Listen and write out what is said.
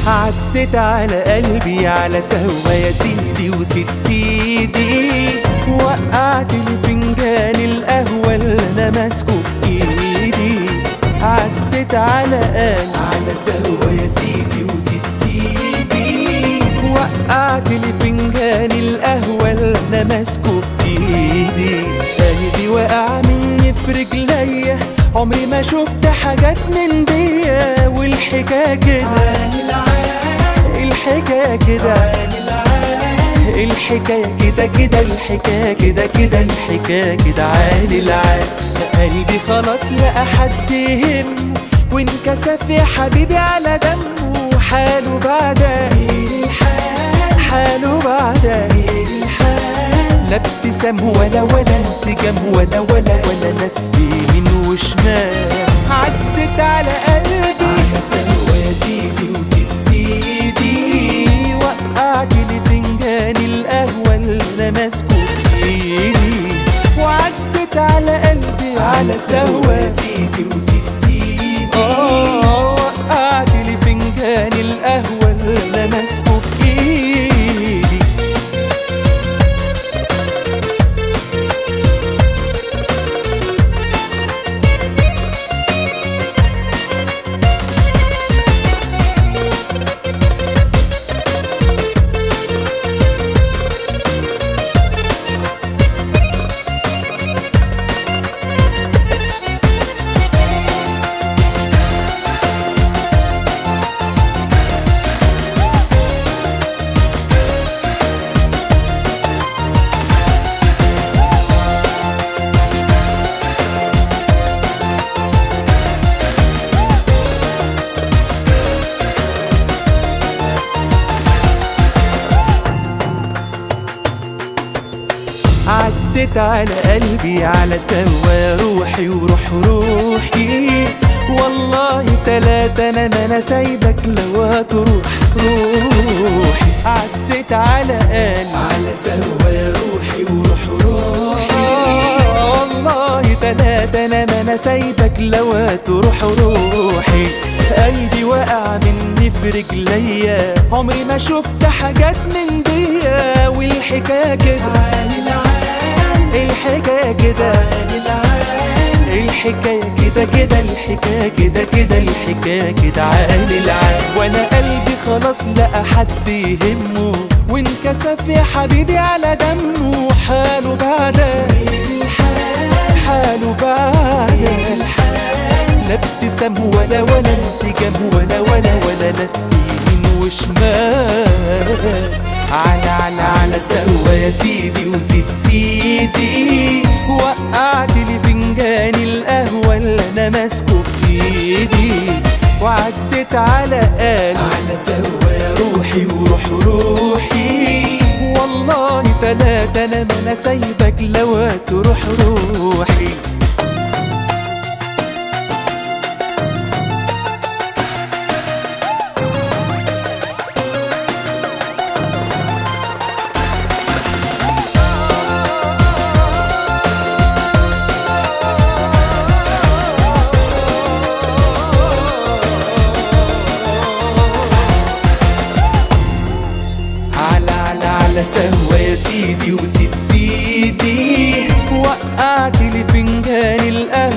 عدت على قلبي على سهوة يا سيدي وسيد سيدي وقعت لي فنجان القهوة اللي انا ماسكه في ايدي عدت على قلبي على سهوة يا سيدي وسيد سيدي وقعت لي فنجان القهوة اللي انا ماسكه في ايدي قلبي وقع مني في رجليا عمري ما شفت حاجات من دي والحكاية كده الحكاية كده الحكاية كده كده الحكاية كده كده الحكاية كده عالي العال قلبي خلاص لقى حد يهم وانكسف يا حبيبي على دمه حاله بعدها حاله بعدها لا ابتسام ولا ولا انسجام ولا ولا ولا لف يمين وشمال عدت على قلبي على سوا يا سيدي وسيد سيدي وقعت لي فنجان القهوة اللي انا ماسكه في ايدي وعدت على قلبي على سوا يا سيدي وسيد سيدي اه وقعت لي فنجان القهوة اللي انا ماسكه في ايدي عدت على قلبي على سوا روحي وروح روحي والله تلاتة انا ما انا سايبك لو هتروح روحي عدت على قلبي على سوا روحي وروح روحي والله تلاتة انا ما انا سايبك لو هتروح روحي قلبي وقع مني في رجليا عمري ما شفت حاجات من دي والحكاية كده الحكاية كده الحكاية كده كده الحكاية كده كده الحكاية كده عالي العال وانا قلبي خلاص لقى حد يهمه وانكسف يا حبيبي على دمه حاله بعدها حاله بعدها لا ابتسام ولا ولا انسجام ولا ولا ولا لف يمين وشمال على على على سوا يا سيدي وسيد سيدي وقعت لي فنجان القهوة اللي انا ماسكه في ايدي وعدت على قلبي على سوا يا روحي وروح روحي والله تلاتة انا ما انا سايبك لو هتروح روحي على على على سوا يا سيدي وسيد سيدي وقعت لي فنجان القهوة